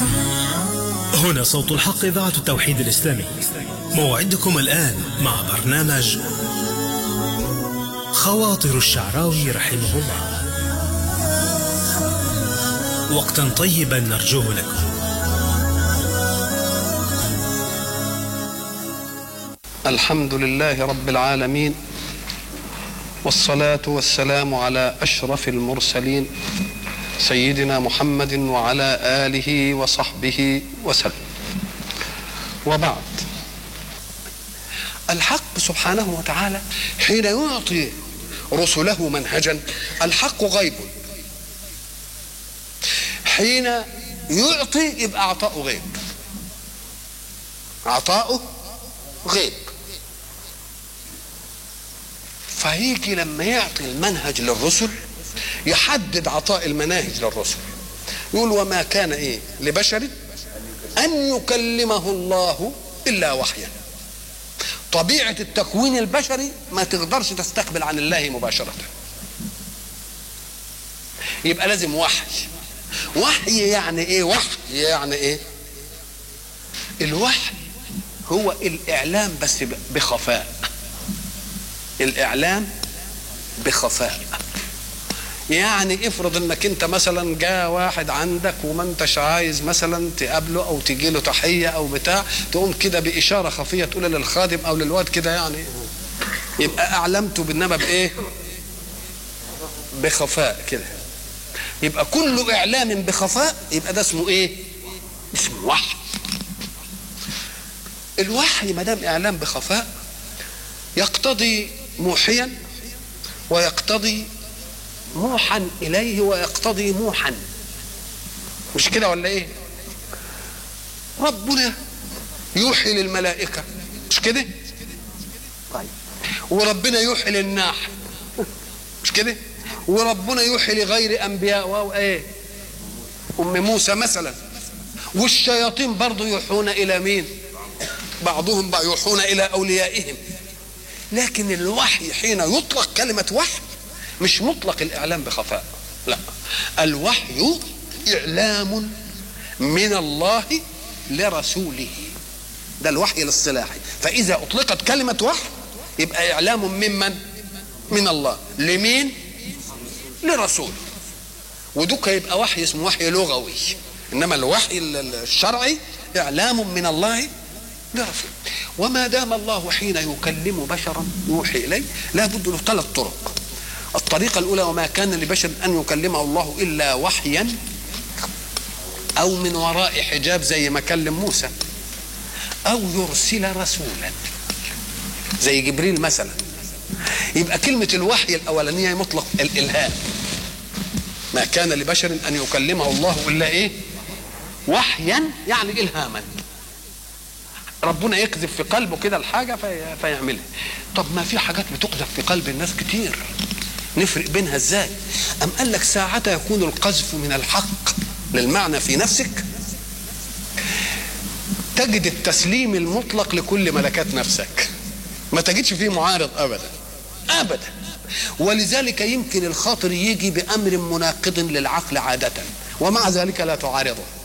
هنا صوت الحق إذاعة التوحيد الإسلامي موعدكم الآن مع برنامج خواطر الشعراوي رحمه الله وقتا طيبا نرجوه لكم الحمد لله رب العالمين والصلاة والسلام على أشرف المرسلين سيدنا محمد وعلى آله وصحبه وسلم وبعد الحق سبحانه وتعالى حين يعطي رسله منهجا الحق غيب حين يعطي يبقى عطاؤه غيب عطاؤه غيب فهيجي لما يعطي المنهج للرسل يحدد عطاء المناهج للرسل يقول وما كان ايه لبشر ان يكلمه الله الا وحيا طبيعه التكوين البشري ما تقدرش تستقبل عن الله مباشره يبقى لازم وحي وحي يعني ايه وحي يعني ايه الوحي هو الاعلام بس بخفاء الاعلام بخفاء يعني افرض انك انت مثلا جاء واحد عندك وما انتش عايز مثلا تقابله او تجي له تحيه او بتاع تقوم كده باشاره خفيه تقول للخادم او للواد كده يعني يبقى اعلمته بالنبى بايه؟ بخفاء كده يبقى كل اعلام بخفاء يبقى ده اسمه ايه؟ اسمه وحي الوحي ما دام اعلام بخفاء يقتضي موحيا ويقتضي موحا اليه ويقتضي موحا مش كده ولا ايه ربنا يوحي للملائكه مش كده طيب وربنا يوحي للناح مش كده وربنا يوحي لغير انبياء واو ايه ام موسى مثلا والشياطين برضه يوحون الى مين بعضهم بقى يوحون الى اوليائهم لكن الوحي حين يطلق كلمه وحي مش مطلق الاعلام بخفاء لا الوحي اعلام من الله لرسوله ده الوحي الاصطلاحي فاذا اطلقت كلمه وحي يبقى اعلام ممن من الله لمين لرسوله ودوك يبقى وحي اسمه وحي لغوي انما الوحي الشرعي اعلام من الله لرسوله وما دام الله حين يكلم بشرا يوحي اليه لا بد له ثلاث طرق الطريقة الأولى وما كان لبشر أن يكلمه الله إلا وحيا أو من وراء حجاب زي ما كلم موسى أو يرسل رسولا زي جبريل مثلا يبقى كلمة الوحي الأولانية مطلق الإلهام ما كان لبشر أن يكلمه الله إلا إيه وحيا يعني إلهاما ربنا يقذف في قلبه كده الحاجة في فيعملها طب ما في حاجات بتقذف في قلب الناس كتير نفرق بينها ازاي ام قال لك ساعتها يكون القذف من الحق للمعنى في نفسك تجد التسليم المطلق لكل ملكات نفسك ما تجدش فيه معارض ابدا ابدا ولذلك يمكن الخاطر يجي بامر مناقض للعقل عاده ومع ذلك لا تعارضه